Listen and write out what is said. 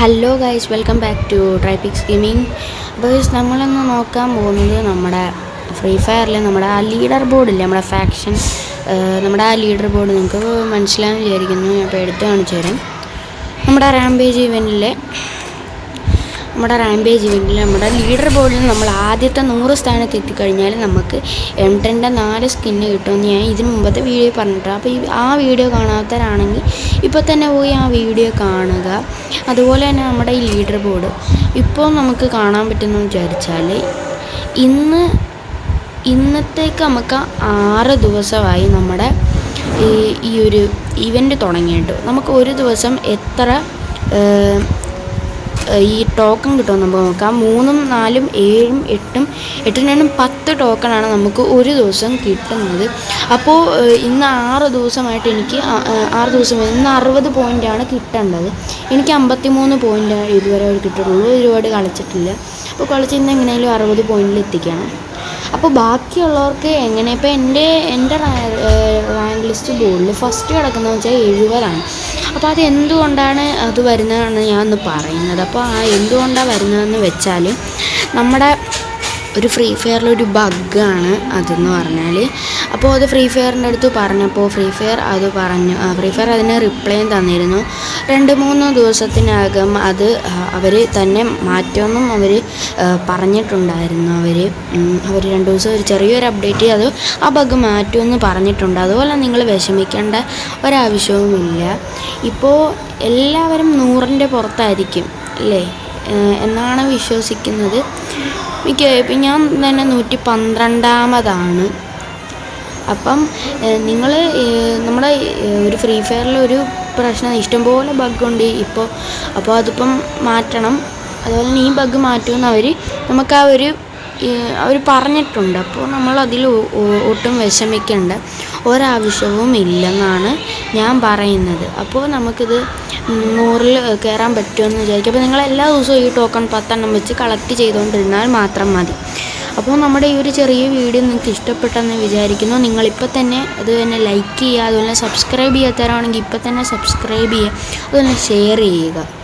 hello guys welcome back to Tripix gaming അപ്പോൾ നമ്മളിന്ന് നോക്കാൻ പോകുന്നത് നമ്മുടെ ഫ്രീ ഫയറിൽ നമ്മുടെ ആ ലീഡർ ബോർഡില്ലേ നമ്മുടെ ഫാക്ഷൻ നമ്മുടെ ആ ലീഡർ ബോർഡ് നിങ്ങൾക്ക് മനസ്സിലാകുന്ന വിചാരിക്കുന്നു ഞാൻ ഇപ്പോൾ എടുത്ത് കാണിച്ചു തരാം നമ്മുടെ റാംപേജ് ഇവൻറ്റിലെ നമ്മുടെ റാംപേജ് ഇവൻറ്റിൽ നമ്മുടെ ലീഡർ ബോർഡിൽ നമ്മൾ ആദ്യത്തെ നൂറ് സ്ഥാനത്ത് എത്തിക്കഴിഞ്ഞാൽ നമുക്ക് എം ടെൻ്റെ നാല് സ്കിന്ന് കിട്ടുമെന്ന് ഞാൻ ഇതിന് മുമ്പത്തെ വീഡിയോ പറഞ്ഞിട്ടുണ്ട് അപ്പോൾ ഈ ആ വീഡിയോ കാണാത്തവരാണെങ്കിൽ ഇപ്പോൾ തന്നെ പോയി ആ വീഡിയോ കാണുക അതുപോലെ തന്നെ നമ്മുടെ ഈ ലീഡർ ബോർഡ് ഇപ്പോൾ നമുക്ക് കാണാൻ പറ്റുമെന്ന് വിചാരിച്ചാൽ ഇന്ന് ഇന്നത്തേക്ക് നമുക്ക് ആറ് ദിവസമായി നമ്മുടെ ഈ ഈ ഒരു ഇവൻ്റ് തുടങ്ങിയിട്ട് നമുക്ക് ഒരു ദിവസം എത്ര ഏഹ്, ഈ ടോക്കൺ കിട്ടുമെന്ന് നമുക്ക് നോക്കാം മൂന്നും നാലും ഏഴും എട്ടും എട്ടും രണ്ടും പത്ത് ടോക്കണാണ് നമുക്ക് ഒരു ദിവസം കിട്ടുന്നത് അപ്പോൾ ഏഹ്, ഇന്ന് ആറ് ദിവസമായിട്ട് എനിക്ക് ആ- ആ- ആറ് ദിവസം ഇന്ന് അറുപത് പോയിൻ്റാണ് കിട്ടേണ്ടത് എനിക്ക് അമ്പത്തി മൂന്ന് പോയിൻ്റ് ഇതുവരെ കിട്ടുള്ളൂ ഒരുപാട് കളിച്ചിട്ടില്ല അപ്പോൾ കളിച്ച് ഇന്ന് എങ്ങനെയായാലും അറുപത് പോയിന്റിൽ എത്തിക്കണം അപ്പോൾ ബാക്കിയുള്ളവർക്ക് എങ്ങനെ ഇപ്പോൾ എൻ്റെ എൻ്റെ റാങ്ക് ലിസ്റ്റ് ബോർഡിൽ ഫസ്റ്റ് കിടക്കുന്നതെന്ന് വെച്ചാൽ എഴുപതാണ് അപ്പോൾ അത് എന്തുകൊണ്ടാണ് അത് വരുന്നതെന്ന് ഞാൻ ഒന്ന് പറയുന്നത് അപ്പോൾ ആ എന്തുകൊണ്ടാണ് വരുന്നതെന്ന് വെച്ചാൽ നമ്മുടെ ഒരു ഫ്രീ ഫയറിലൊരു ബഗ്ഗാണ് അതെന്ന് പറഞ്ഞാൽ അപ്പോൾ അത് ഫ്രീ ഫയറിൻ്റെ അടുത്ത് പറഞ്ഞപ്പോൾ ഫ്രീ ഫയർ അത് പറഞ്ഞു ഫ്രീ ഫയർ അതിന് റിപ്ലൈയും തന്നിരുന്നു രണ്ട് മൂന്ന് ദിവസത്തിനകം അത് അവർ തന്നെ മാറ്റുമെന്നും അവർ പറഞ്ഞിട്ടുണ്ടായിരുന്നു അവർ അവർ രണ്ട് ദിവസം ഒരു ചെറിയൊരു അപ്ഡേറ്റ് അത് ആ ബഗ് മാറ്റുമെന്ന് പറഞ്ഞിട്ടുണ്ട് അതുപോലെ നിങ്ങൾ വിഷമിക്കേണ്ട ഒരാവശ്യവുമില്ല ഇപ്പോൾ എല്ലാവരും നൂറിൻ്റെ പുറത്തായിരിക്കും അല്ലേ ഏഹ് എന്നാണ് വിശ്വസിക്കുന്നത് മിക്ക ഇപ്പം ഞാൻ തന്നെ നൂറ്റി പന്ത്രണ്ടാമതാണ് അപ്പം നിങ്ങൾ നമ്മുടെ ഏഹ്, ഒരു ഫ്രീ ഫയറിൽ ഒരു പ്രശ്നം ഇഷ്ടംപോലെ ബഗ്ഗുണ്ട് ഇപ്പോൾ അപ്പോൾ അതിപ്പം മാറ്റണം അതുപോലെ തന്നെ ഈ ബഗ് മാറ്റുമെന്ന് അവർ നമുക്ക് ആ ഒരു അവർ പറഞ്ഞിട്ടുണ്ട് അപ്പോൾ നമ്മൾ അതിൽ ഒട്ടും വിഷമിക്കേണ്ട ഒരാവശ്യവും ഇല്ലെന്നാണ് ഞാൻ പറയുന്നത് അപ്പോൾ നമുക്കിത് നൂറിൽ കയറാൻ പറ്റുമെന്ന് വിചാരിക്കും അപ്പോൾ നിങ്ങൾ എല്ലാ ദിവസവും ഈ ടോക്കൺ പത്തെണ്ണം വെച്ച് കളക്ട് ചെയ്തുകൊണ്ടിരുന്നാൽ മാത്രം മതി അപ്പോൾ നമ്മുടെ ഈ ഒരു ചെറിയ വീഡിയോ നിങ്ങൾക്ക് ഇഷ്ടപ്പെട്ടെന്ന് വിചാരിക്കുന്നു നിങ്ങളിപ്പോൾ തന്നെ അത് തന്നെ ലൈക്ക് ചെയ്യുക അതുപോലെ സബ്സ്ക്രൈബ് ചെയ്യാത്തവരാണെങ്കിൽ ഇപ്പോൾ തന്നെ സബ്സ്ക്രൈബ് ചെയ്യുക അതുപോലെ ഷെയർ ചെയ്യുക